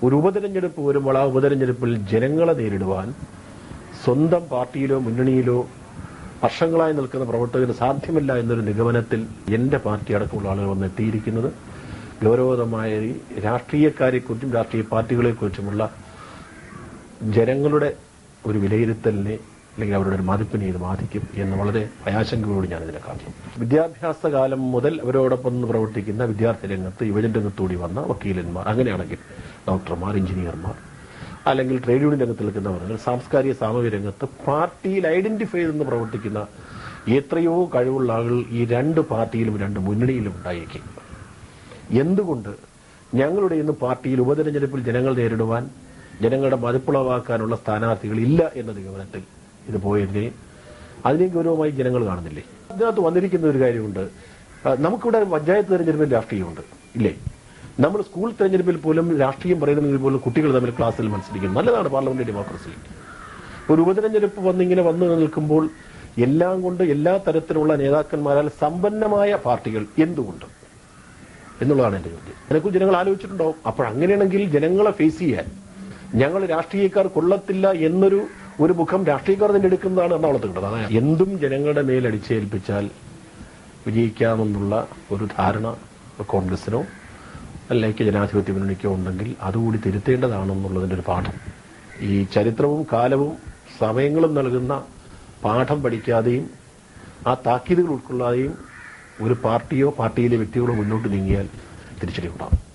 ഒരു ഉപതെരഞ്ഞെടുപ്പ് വരുമ്പോൾ ആ ഉപതെരഞ്ഞെടുപ്പിൽ ജനങ്ങളെ നേരിടുവാൻ സ്വന്തം പാർട്ടിയിലോ മുന്നണിയിലോ വർഷങ്ങളായി നിൽക്കുന്ന പ്രവർത്തകന് സാധ്യമല്ല എന്നൊരു നിഗമനത്തിൽ എന്റെ പാർട്ടി അടക്കമുള്ള ആളുകൾ വന്ന് എത്തിയിരിക്കുന്നത് ഗൗരവതമായ ഈ രാഷ്ട്രീയക്കാരെക്കുറിച്ചും രാഷ്ട്രീയ പാർട്ടികളെക്കുറിച്ചുമുള്ള ജനങ്ങളുടെ ഒരു വിലയിരുത്തലിനെ അല്ലെങ്കിൽ അവരുടെ ഒരു മതിപ്പിനെ ഇത് ബാധിക്കും എന്ന് വളരെ ഭയാശങ്കയോട് ഞാൻ ഇതിനെ കാണുന്നു വിദ്യാഭ്യാസ കാലം മുതൽ അവരോടൊപ്പം നിന്ന് പ്രവർത്തിക്കുന്ന വിദ്യാർത്ഥി രംഗത്ത് യുവജന രംഗത്തൂടി വന്ന വക്കീലന്മാർ അങ്ങനെയാണെങ്കിൽ ഡോക്ടർമാർ എഞ്ചിനീയർമാർ അല്ലെങ്കിൽ ട്രേഡ് യൂണിയൻ രംഗത്ത് നിൽക്കുന്നവർ അല്ലെങ്കിൽ സാംസ്കാരിക സാമൂഹ്യ രംഗത്ത് പാർട്ടിയിൽ ഐഡന്റിഫൈ ചെയ്തെന്ന് പ്രവർത്തിക്കുന്ന എത്രയോ കഴിവുള്ള ആളുകൾ ഈ രണ്ട് പാർട്ടിയിലും രണ്ട് മുന്നണിയിലും ഉണ്ടായിരിക്കും എന്തുകൊണ്ട് ഞങ്ങളുടെ ഇന്ന് പാർട്ടിയിൽ ഉപതെരഞ്ഞെടുപ്പിൽ ജനങ്ങൾ നേരിടുവാൻ ജനങ്ങളുടെ മതിപ്പുളവാക്കാനുള്ള സ്ഥാനാർത്ഥികൾ ഇല്ല എന്ന നിഗമനത്തിൽ ഇത് പോയതിനെ അതിനെ ഗൗരവമായി ജനങ്ങൾ കാണുന്നില്ലേ അതിനകത്ത് വന്നിരിക്കുന്ന ഒരു കാര്യമുണ്ട് ആ, നമുക്കിവിടെ പഞ്ചായത്ത് തെരഞ്ഞെടുപ്പിൽ രാഷ്ട്രീയമുണ്ട് ഇല്ലേ നമ്മൾ സ്കൂൾ തെരഞ്ഞെടുപ്പിൽ പോലും രാഷ്ട്രീയം പറയുന്നതിൽ പോലും കുട്ടികൾ തമ്മിൽ ക്ലാസ്സിൽ മത്സരിക്കും നല്ലതാണ് പാർലമെന്റ് ഡെമോക്രസി ഒരു ഉപതെരഞ്ഞെടുപ്പ് വന്നിങ്ങനെ വന്നു നിൽക്കുമ്പോൾ എല്ലാം കൊണ്ട് എല്ലാ തരത്തിലുള്ള നേതാക്കന്മാരാൽ സമ്പന്നമായ പാർട്ടികൾ എന്തുകൊണ്ട് എന്നുള്ളതാണ് എന്റെ ചോദ്യം അതിനെക്കുറിച്ച് ജനങ്ങൾ ആലോചിച്ചിട്ടുണ്ടാവും അപ്പോൾ അങ്ങനെയാണെങ്കിൽ ജനങ്ങളെ ഫേസ് ചെയ്യാൻ ഞങ്ങൾ രാഷ്ട്രീയക്കാർ കൊള്ളത്തില്ല എന്നൊരു ഒരു മുഖം രാഷ്ട്രീയക്കാർ തന്നെ എടുക്കുന്നതാണ് എറണാകുളത്ത് കിട്ടുന്നത് അതാണ് എന്തും ജനങ്ങളുടെ മേൽ അടിച്ചേൽപ്പിച്ചാൽ വിജയിക്കാമെന്നുള്ള ഒരു ധാരണ കോൺഗ്രസിനോ അല്ലെങ്കിൽ ജനാധിപത്യ മുന്നണിക്കോ ഉണ്ടെങ്കിൽ അതുകൂടി തിരുത്തേണ്ടതാണെന്നുള്ളതിന്റെ ഒരു പാഠം ഈ ചരിത്രവും കാലവും സമയങ്ങളും നൽകുന്ന പാഠം പഠിക്കാതെയും ആ താക്കീതുകൾ ഉൾക്കൊള്ളാതെയും ഒരു പാർട്ടിയോ പാർട്ടിയിലെ വ്യക്തികളോ മുന്നോട്ട് നീങ്ങിയാൽ തിരിച്ചടി ഉണ്ടാകും